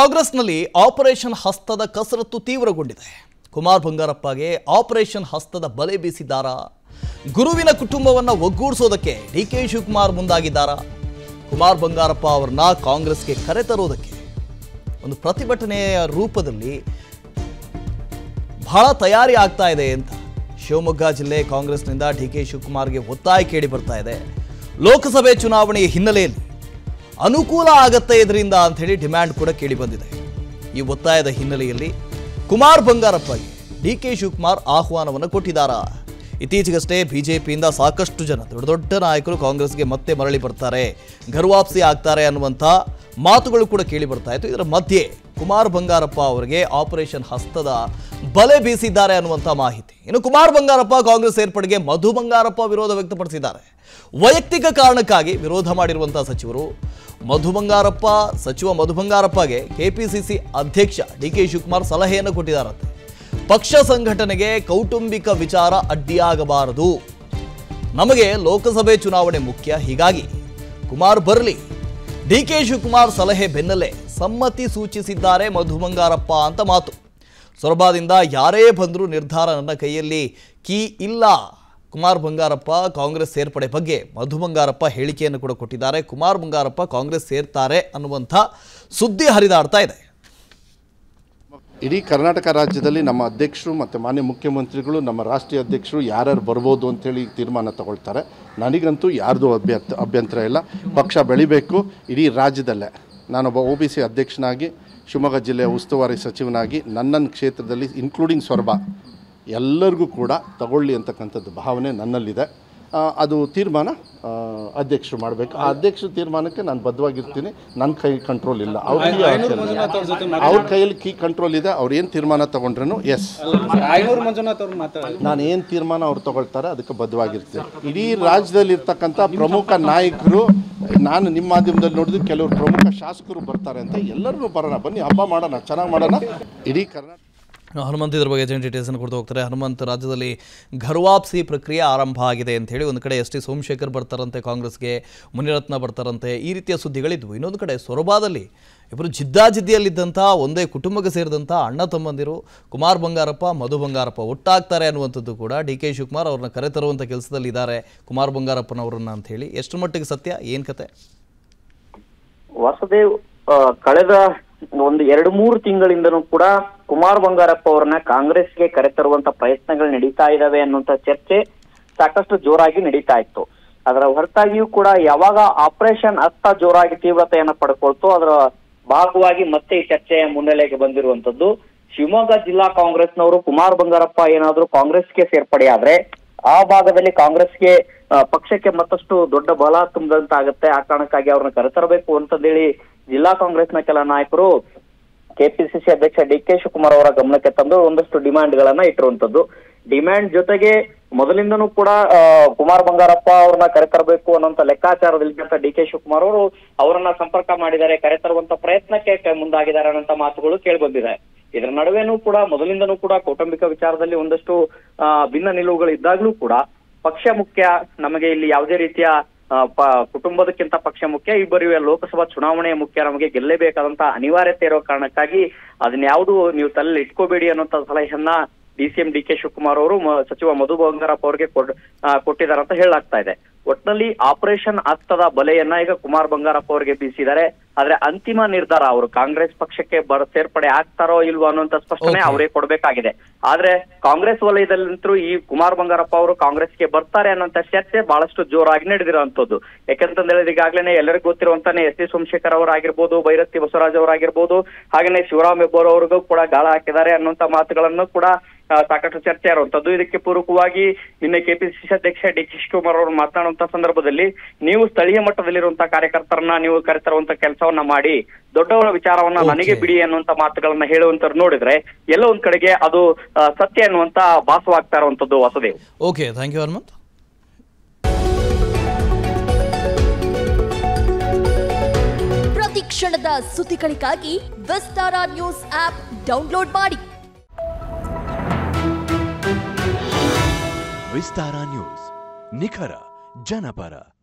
ಕಾಂಗ್ರೆಸ್ನಲ್ಲಿ ಆಪರೇಷನ್ ಹಸ್ತದ ಕಸರತ್ತು ತೀವ್ರಗೊಂಡಿದೆ ಕುಮಾರ್ ಬಂಗಾರಪ್ಪಗೆ ಆಪರೇಷನ್ ಹಸ್ತದ ಬಲೆ ಬೀಸಿದ್ದಾರಾ ಗುರುವಿನ ಕುಟುಂಬವನ್ನ ಒಗ್ಗೂಡಿಸೋದಕ್ಕೆ ಡಿ ಕೆ ಶಿವಕುಮಾರ್ ಮುಂದಾಗಿದ್ದಾರಾ ಕುಮಾರ್ ಬಂಗಾರಪ್ಪ ಅವರನ್ನ ಕಾಂಗ್ರೆಸ್ಗೆ ಕರೆತರೋದಕ್ಕೆ ಒಂದು ಪ್ರತಿಭಟನೆಯ ರೂಪದಲ್ಲಿ ಬಹಳ ತಯಾರಿ ಆಗ್ತಾ ಇದೆ ಅಂತ ಶಿವಮೊಗ್ಗ ಜಿಲ್ಲೆ ಕಾಂಗ್ರೆಸ್ನಿಂದ ಡಿ ಕೆ ಶಿವಕುಮಾರ್ಗೆ ಒತ್ತಾಯ ಕೇಳಿ ಬರ್ತಾ ಇದೆ ಲೋಕಸಭೆ ಚುನಾವಣೆಯ ಹಿನ್ನೆಲೆಯಲ್ಲಿ ಅನುಕೂಲ ಆಗತ್ತೆ ಇದರಿಂದ ಅಂಥೇಳಿ ಡಿಮ್ಯಾಂಡ್ ಕೂಡ ಕೇಳಿ ಬಂದಿದೆ ಈ ಒತ್ತಾಯದ ಹಿನ್ನೆಲೆಯಲ್ಲಿ ಕುಮಾರ್ ಬಂಗಾರಪ್ಪಗೆ ಡಿ ಕೆ ಶಿವಕುಮಾರ್ ಆಹ್ವಾನವನ್ನು ಕೊಟ್ಟಿದ್ದಾರಾ ಇತ್ತೀಚೆಗಷ್ಟೇ ಬಿಜೆಪಿಯಿಂದ ಸಾಕಷ್ಟು ಜನ ದೊಡ್ಡ ದೊಡ್ಡ ನಾಯಕರು ಕಾಂಗ್ರೆಸ್ಗೆ ಮತ್ತೆ ಮರಳಿ ಬರ್ತಾರೆ ಘರ್ವಾಪ್ಸಿ ಆಗ್ತಾರೆ ಅನ್ನುವಂಥ ಮಾತುಗಳು ಕೂಡ ಕೇಳಿ ಬರ್ತಾ ಇತ್ತು ಇದರ ಮಧ್ಯೆ ಕುಮಾರ್ ಬಂಗಾರಪ್ಪ ಅವರಿಗೆ ಆಪರೇಷನ್ ಹಸ್ತದ ಬಲೆ ಬೀಸಿದ್ದಾರೆ ಅನ್ನುವಂಥ ಮಾಹಿತಿ ಇನ್ನು ಕುಮಾರ್ ಬಂಗಾರಪ್ಪ ಕಾಂಗ್ರೆಸ್ ಸೇರ್ಪಡೆಗೆ ಮಧು ಬಂಗಾರಪ್ಪ ವಿರೋಧ ವ್ಯಕ್ತಪಡಿಸಿದ್ದಾರೆ ವೈಯಕ್ತಿಕ ಕಾರಣಕ್ಕಾಗಿ ವಿರೋಧ ಮಾಡಿರುವಂತಹ ಸಚಿವರು ಮಧು ಬಂಗಾರಪ್ಪ ಸಚಿವ ಮಧು ಬಂಗಾರಪ್ಪಗೆ ಕೆಪಿಸಿಸಿ ಅಧ್ಯಕ್ಷ ಡಿ ಕೆ ಶಿವಕುಮಾರ್ ಸಲಹೆಯನ್ನು ಕೊಟ್ಟಿದ್ದಾರಂತೆ ಪಕ್ಷ ಸಂಘಟನೆಗೆ ಕೌಟುಂಬಿಕ ವಿಚಾರ ಅಡ್ಡಿಯಾಗಬಾರದು ನಮಗೆ ಲೋಕಸಭೆ ಚುನಾವಣೆ ಮುಖ್ಯ ಹೀಗಾಗಿ ಕುಮಾರ್ ಬರಲಿ ಡಿ ಕೆ ಶಿವಕುಮಾರ್ ಸಲಹೆ ಬೆನ್ನಲ್ಲೇ ಸಮ್ಮತಿ ಸೂಚಿಸಿದ್ದಾರೆ ಮಧು ಬಂಗಾರಪ್ಪ ಅಂತ ಮಾತು ಸೊರಬಾದಿಂದ ಯಾರೇ ಬಂದರೂ ನಿರ್ಧಾರ ನನ್ನ ಕೈಯಲ್ಲಿ ಕೀ ಇಲ್ಲ ಕುಮಾರ್ ಬಂಗಾರಪ್ಪ ಕಾಂಗ್ರೆಸ್ ಸೇರ್ಪಡೆ ಬಗ್ಗೆ ಮಧು ಬಂಗಾರಪ್ಪ ಹೇಳಿಕೆಯನ್ನು ಕೂಡ ಕೊಟ್ಟಿದ್ದಾರೆ ಕುಮಾರ್ ಬಂಗಾರಪ್ಪ ಕಾಂಗ್ರೆಸ್ ಸೇರ್ತಾರೆ ಅನ್ನುವಂಥ ಸುದ್ದಿ ಹರಿದಾಡ್ತಾ ಇದೆ ಇಡೀ ಕರ್ನಾಟಕ ರಾಜ್ಯದಲ್ಲಿ ನಮ್ಮ ಅಧ್ಯಕ್ಷರು ಮತ್ತು ಮಾನ್ಯ ಮುಖ್ಯಮಂತ್ರಿಗಳು ನಮ್ಮ ರಾಷ್ಟ್ರೀಯ ಅಧ್ಯಕ್ಷರು ಯಾರ್ಯಾರು ಬರ್ಬೋದು ಅಂತೇಳಿ ತೀರ್ಮಾನ ತಗೊಳ್ತಾರೆ ನನಗಂತೂ ಯಾರ್ದು ಅಭ್ಯರ್ಥ ಅಭ್ಯಂತರ ಇಲ್ಲ ಪಕ್ಷ ಬೆಳಿಬೇಕು ಇಡೀ ರಾಜ್ಯದಲ್ಲೇ ನಾನೊಬ್ಬ ಒ ಬಿ ಸಿ ಅಧ್ಯಕ್ಷನಾಗಿ ಶಿವಮೊಗ್ಗ ಜಿಲ್ಲೆಯ ಉಸ್ತುವಾರಿ ಸಚಿವನಾಗಿ ನನ್ನನ್ನ ಕ್ಷೇತ್ರದಲ್ಲಿ ಇನ್ಕ್ಲೂಡಿಂಗ್ ಸೊರಬ ಎಲ್ಲರಿಗೂ ಕೂಡ ತಗೊಳ್ಳಿ ಅಂತಕ್ಕಂಥದ್ದು ಭಾವನೆ ನನ್ನಲ್ಲಿದೆ ಆ, ಅದು ತೀರ್ಮಾನ ಆ, ಅಧ್ಯಕ್ಷರು ಮಾಡಬೇಕು ಆ ಅಧ್ಯಕ್ಷರ ತೀರ್ಮಾನಕ್ಕೆ ನಾನು ಬದ್ಧವಾಗಿರ್ತೀನಿ ನನ್ನ ಕೈ ಕಂಟ್ರೋಲ್ ಇಲ್ಲ ಅವ್ರ ಕೈ ಅವ್ರ ಕೈಯಲ್ಲಿ ಕೀ ಕಂಟ್ರೋಲ್ ಇದೆ ಅವ್ರು ಏನು ತೀರ್ಮಾನ ತಗೊಂಡ್ರು ಎಸ್ ಐನೂರು ಮಂಜುನಾಥ್ ಅವ್ರು ಮಾತಾಡಿ ನಾನು ಏನು ತೀರ್ಮಾನ ಅವ್ರು ತಗೊಳ್ತಾರೆ ಅದಕ್ಕೆ ಬದ್ಧವಾಗಿರ್ತೀನಿ ಇಡೀ ರಾಜ್ಯದಲ್ಲಿ ಇರ್ತಕ್ಕಂಥ ಪ್ರಮುಖ ನಾಯಕರು ನಾನು ನಿಮ್ಮ ಮಾಧ್ಯಮದಲ್ಲಿ ನೋಡಿದ್ರೆ ಕೆಲವರು ಪ್ರಮುಖ ಶಾಸಕರು ಬರ್ತಾರೆ ಅಂತ ಎಲ್ಲರೂ ಬರೋಣ ಬನ್ನಿ ಹಬ್ಬ ಮಾಡೋಣ ಚೆನ್ನಾಗಿ ಮಾಡೋಣ ಇಡೀ ಕರ್ನಾಟಕ ಹನುಮಂತ್ ಇದ್ರ ಬಗ್ಗೆ ಏಜೆಂಟ್ ಡೀಟೇಲ್ಸನ್ನು ಕೊಡ್ತಾ ಹೋಗ್ತಾರೆ ಹನುಮಂತ್ ರಾಜ್ಯದಲ್ಲಿ ಘರ್ವಾಪ್ಸಿ ಪ್ರಕ್ರಿಯೆ ಆರಂಭ ಆಗಿದೆ ಅಂತ ಹೇಳಿ ಒಂದು ಕಡೆ ಎಸ್ ಟಿ ಸೋಮಶೇಖರ್ ಬರ್ತಾರಂತೆ ಕಾಂಗ್ರೆಸ್ಗೆ ಮುನಿರತ್ನ ಬರ್ತಾರಂತೆ ಈ ರೀತಿಯ ಸುದ್ದಿಗಳಿದ್ವು ಇನ್ನೊಂದು ಕಡೆ ಸೊರಬಾದಲ್ಲಿ ಇಬ್ಬರು ಜಿದ್ದಾಜಿದ್ದಿಯಲ್ಲಿದ್ದಂಥ ಒಂದೇ ಕುಟುಂಬಕ್ಕೆ ಸೇರಿದಂಥ ಅಣ್ಣ ತಮ್ಮಂದಿರು ಕುಮಾರ್ ಬಂಗಾರಪ್ಪ ಮಧು ಬಂಗಾರಪ್ಪ ಒಟ್ಟಾಗ್ತಾರೆ ಅನ್ನುವಂಥದ್ದು ಕೂಡ ಡಿ ಕೆ ಶಿವಕುಮಾರ್ ಅವ್ರನ್ನ ಕರೆತರುವಂಥ ಕೆಲಸದಲ್ಲಿದ್ದಾರೆ ಕುಮಾರ್ ಬಂಗಾರಪ್ಪನವ್ರನ್ನ ಅಂತ ಹೇಳಿ ಎಷ್ಟು ಮಟ್ಟಿಗೆ ಸತ್ಯ ಏನು ಕತೆ ವಾಸುದೇವ್ ಆ, ಕಳೆದ ಒಂದು ಎರಡು ಮೂರು ತಿಂಗಳಿಂದನೂ ಕೂಡ ಕುಮಾರ್ ಬಂಗಾರಪ್ಪ ಅವರನ್ನ ಕಾಂಗ್ರೆಸ್ಗೆ ಕರೆತರುವಂತ ಪ್ರಯತ್ನಗಳು ನಡೀತಾ ಇದಾವೆ ಅನ್ನುವಂತ ಚರ್ಚೆ ಸಾಕಷ್ಟು ಜೋರಾಗಿ ನಡೀತಾ ಇತ್ತು ಅದರ ಹೊರತಾಗಿಯೂ ಕೂಡ ಯಾವಾಗ ಆಪರೇಷನ್ ಹಸ್ತ ಜೋರಾಗಿ ತೀವ್ರತೆಯನ್ನ ಪಡ್ಕೊಳ್ತು ಅದರ ಭಾಗವಾಗಿ ಮತ್ತೆ ಈ ಚರ್ಚೆಯ ಮುನ್ನೆಲೆಗೆ ಬಂದಿರುವಂತದ್ದು ಶಿವಮೊಗ್ಗ ಜಿಲ್ಲಾ ಕಾಂಗ್ರೆಸ್ನವರು ಕುಮಾರ್ ಬಂಗಾರಪ್ಪ ಏನಾದ್ರೂ ಕಾಂಗ್ರೆಸ್ಗೆ ಸೇರ್ಪಡೆಯಾದ್ರೆ ಆ ಭಾಗದಲ್ಲಿ ಕಾಂಗ್ರೆಸ್ಗೆ ಆ, ಪಕ್ಷಕ್ಕೆ ಮತ್ತಷ್ಟು ದೊಡ್ಡ ಬಲ ತುಂಬದಂತಾಗತ್ತೆ ಆ ಕಾರಣಕ್ಕಾಗಿ ಅವ್ರನ್ನ ಕರೆತರಬೇಕು ಅಂತಂದೇಳಿ ಜಿಲ್ಲಾ ಕಾಂಗ್ರೆಸ್ನ ಕೆಲ ನಾಯಕರು ಕೆಪಿಸಿಸಿ ಅಧ್ಯಕ್ಷ ಡಿ ಕೆ ಶಿವಕುಮಾರ್ ಅವರ ಗಮನಕ್ಕೆ ತಂದು ಒಂದಷ್ಟು ಡಿಮ್ಯಾಂಡ್ ಗಳನ್ನ ಇಟ್ಟಿರುವಂತದ್ದು ಡಿಮ್ಯಾಂಡ್ ಜೊತೆಗೆ ಮೊದಲಿಂದನೂ ಕೂಡ ಆ, ಕುಮಾರ್ ಬಂಗಾರಪ್ಪ ಅವ್ರನ್ನ ಕರೆತರಬೇಕು ಅನ್ನೋಂತ ಲೆಕ್ಕಾಚಾರದಲ್ಲಿ ಡಿ ಕೆ ಶಿವಕುಮಾರ್ ಅವರು ಅವರನ್ನ ಸಂಪರ್ಕ ಮಾಡಿದ್ದಾರೆ ಕರೆತರುವಂತ ಪ್ರಯತ್ನಕ್ಕೆ ಕ- ಮುಂದಾಗಿದ್ದಾರೆ ಅನ್ನೋಂತ ಮಾತುಗಳು ಕೇಳಿ ಬಂದಿದೆ ಇದರ ನಡುವೆನೂ ಕೂಡ ಮೊದಲಿಂದನೂ ಕೂಡ ಕೌಟುಂಬಿಕ ವಿಚಾರದಲ್ಲಿ ಒಂದಷ್ಟು ಆ, ಭಿನ್ನ ನಿಲುವುಗಳು ಇದ್ದಾಗ್ಲೂ ಕೂಡ ಪಕ್ಷ ಮುಖ್ಯ ನಮಗೆ ಇಲ್ಲಿ ಯಾವುದೇ ರೀತಿಯ ಆ, ಪ- ಕುಟುಂಬದಕ್ಕಿಂತ ಪಕ್ಷ ಮುಖ್ಯ ಇಬ್ಬರು ಲೋಕಸಭಾ ಚುನಾವಣೆ ಮುಖ್ಯ ನಮಗೆ ಗೆಲ್ಲೇಬೇಕಾದಂತ ಅನಿವಾರ್ಯತೆ ಇರೋ ಕಾರಣಕ್ಕಾಗಿ ಅದನ್ನ ಯಾವುದು ನೀವು ತಲೆಯಲ್ಲಿ ಇಟ್ಕೋಬೇಡಿ ಅನ್ನೋಂತ ಸಲಹೆಯನ್ನ D C M D K Shivakumar ಅವರು ಮ- ಸಚಿವ ಮಧು ಬಂಗಾರಪ್ಪ ಅವರಿಗೆ ಕೊಟ್ಟಿದ್ದಾರೆ ಅಂತ ಹೇಳಲಾಗ್ತಾ ಇದೆ ಒಟ್ನಲ್ಲಿ ಆಪರೇಷನ್ ಹಸ್ತದ ಬಲೆಯನ್ನ ಈಗ ಕುಮಾರ್ ಬಂಗಾರಪ್ಪ ಅವರಿಗೆ ಬೀಸಿದ್ದಾರೆ ಆದ್ರೆ ಅಂತಿಮ ನಿರ್ಧಾರ ಅವರು ಕಾಂಗ್ರೆಸ್ ಪಕ್ಷಕ್ಕೆ ಬರ ಸೇರ್ಪಡೆ ಆಗ್ತಾರೋ ಇಲ್ವೋ ಅನ್ನುವಂತ ಸ್ಪಷ್ಟನೆ Okay. ಅವರೇ ಕೊಡ್ಬೇಕಾಗಿದೆ ಆದ್ರೆ ಕಾಂಗ್ರೆಸ್ ವಲಯದಲ್ಲಂತೂ ಈ ಕುಮಾರ್ ಬಂಗಾರಪ್ಪ ಅವರು ಕಾಂಗ್ರೆಸ್ಗೆ ಬರ್ತಾರೆ ಅನ್ನೋಂತ ಚರ್ಚೆ ಬಹಳಷ್ಟು ಜೋರಾಗಿ ನಡೆದಿರುವಂತದ್ದು ಯಾಕಂತಂದ್ ಹೇಳಿದ್ರೆ ಈಗಾಗಲೇ ಎಲ್ಲರಿಗೂ ಗೊತ್ತಿರುವಂತಾನೆ ಎಸ್ ಟಿ ಸೋಮಶೇಖರ್ ಅವರಾಗಿರ್ಬೋದು ಭೈರತಿ ಬಸವರಾಜ್ ಅವರಾಗಿರ್ಬೋದು ಹಾಗೇನೆ ಶಿವರಾಮ್ ಹೆಬ್ಬಾರ್ ಅವ್ರಿಗೂ ಕೂಡ ಗಾಳ ಹಾಕಿದ್ದಾರೆ ಅನ್ನುವಂತ ಮಾತುಗಳನ್ನು ಕೂಡ ಆ, ಸಾಕಷ್ಟು ಚರ್ಚೆ ಇರುವಂತದ್ದು ಇದಕ್ಕೆ ಪೂರಕವಾಗಿ ನಿನ್ನೆ ಕೆಪಿಸಿಸಿ ಅಧ್ಯಕ್ಷ ಡಿ ಕೆ ಶಿವಕುಮಾರ್ ಅವರು ಮಾತನಾಡುವಂತ ಸಂದರ್ಭದಲ್ಲಿ ನೀವು ಸ್ಥಳೀಯ ಮಟ್ಟದಲ್ಲಿರುವಂತಹ ಕಾರ್ಯಕರ್ತರನ್ನ ನೀವು ಕರೆತರುವಂತ ಕೆಲಸವನ್ನ ಮಾಡಿ ದೊಡ್ಡವರ ವಿಚಾರವನ್ನ Okay. ನನಗೆ ಬಿಡಿ ಅನ್ನುವಂತ ಮಾತುಗಳನ್ನ ಹೇಳುವಂತವ್ರು ನೋಡಿದ್ರೆ ಎಲ್ಲೋ ಒಂದ್ ಕಡೆಗೆ ಅದು ಆ, ಸತ್ಯ ಅನ್ನುವಂತ ಭಾಸವಾಗ್ತಾ ಇರುವಂತದ್ದು Vasudev okay thank you Hanumanth ಪ್ರತಿ ಕ್ಷಣದ ಸುದ್ದಿಗಳಿಗಾಗಿ ವಿಸ್ತಾರ ನ್ಯೂಸ್ ಆಪ್ ಡೌನ್ಲೋಡ್ ಮಾಡಿ ವಿಸ್ತಾರ ನ್ಯೂಸ್ ನಿಖರ ಜನಪರ